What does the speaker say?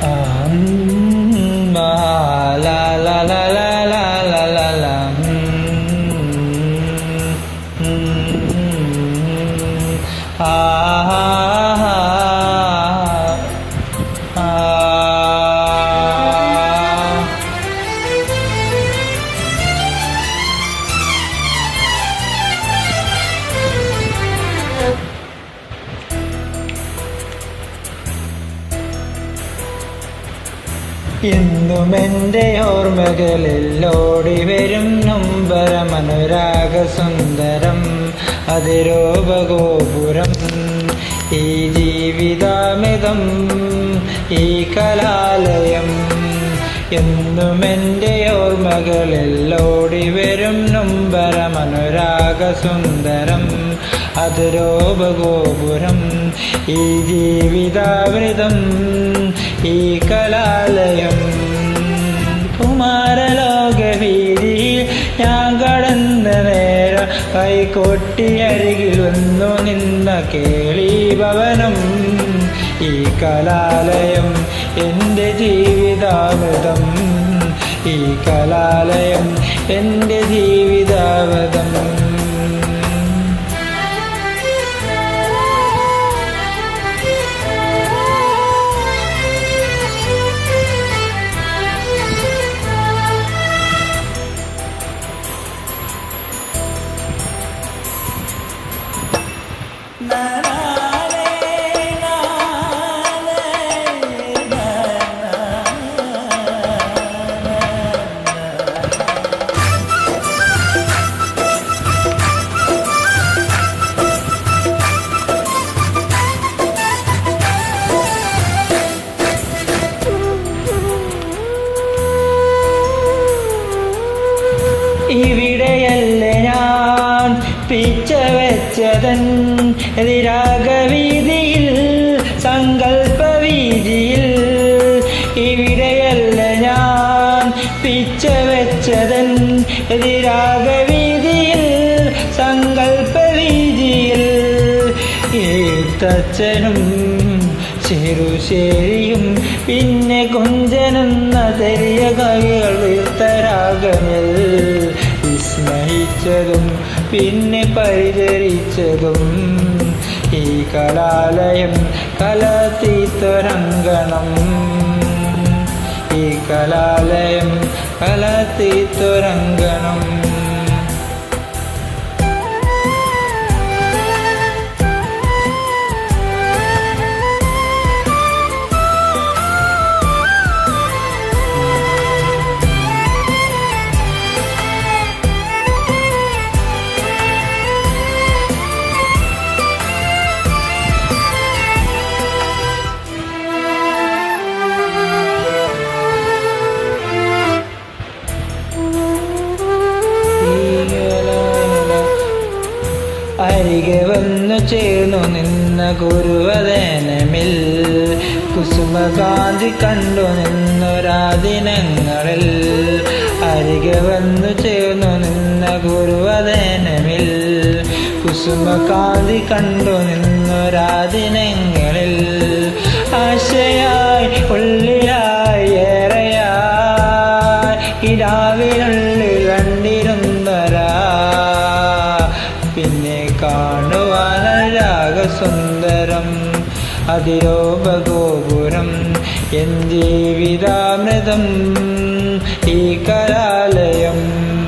la la la la la la la la ഇന്നും എൻ്റെ ഓർമ്മകളിൽ ഓടി വരും നൊമ്പരമനുരാഗ സുന്ദരം അതിരോപഗോപുരം ഈ ജീവിതാമിതം ഈ കലാലയം എന്നും എൻ്റെ ഓർമ്മകളിൽ ഓടി വരും നൊമ്പരമനുരാഗ സുന്ദരം അതിരോപഗോപുരം ഈ ജീവിതാവൃതം ഈ കലാലയം കുമാരലോകവീതിയിൽ ഞാൻ കടന്ന നേരം കൈകൊട്ടി അരികിൽ വന്നു നിന്ന കേളി ഭവനം ഈ കലാലയം എൻ്റെ ജീവിതാമൃതം ഈ കലാലയം എൻ്റെ ജീവിതാവതം ഇവിടെയല്ലേ ഞാൻ പിച്ച വെച്ചതൻ രാഗവീതിയിൽ സങ്കല്പവീതിയിൽ ഇവിടെയല്ല ഞാൻ പിച്ച വെച്ചതൻ രാഗവീതിയിൽ സങ്കല്പവീതിയിൽ എഴുത്തച്ഛനും ചെറുശേരിയും പിന്നെ കൊഞ്ചനെന്ന ചെറിയ കവികൾ ഉയർത്തരാഗമിൽ വിസ്മയിച്ചതും പിന്നെ പരിചരിച്ചതും ഈ കലാലയം കലത്തീത്തൊരങ്കണം ഈ കലാലയം കലത്തീത്തൊരങ്കണം അരികെ വന്നു ചേർന്നു നിന്ന ഗുരുവദനമിൽ കുസുമകാന്തി കണ്ടു നിന്നൊരാദിനങ്ങളിൽ അരികെ വന്നു ചേർന്നു നിന്ന ഗുരുവദനമിൽ കുസുമകാന്തി കണ്ടു നിന്നൊരാദിനങ്ങളിൽ ആശയായി ഉള്ളിലായി ഏറെയായി ഇടാവിനുള്ളിൽ കണ്ടിരുന്നൊരാ പിന്നെ കാണുവാനരാഗസുന്ദരം അതിരോപഗോപുരം എൻ ജീവിതാമൃതം ഈ കലാലയം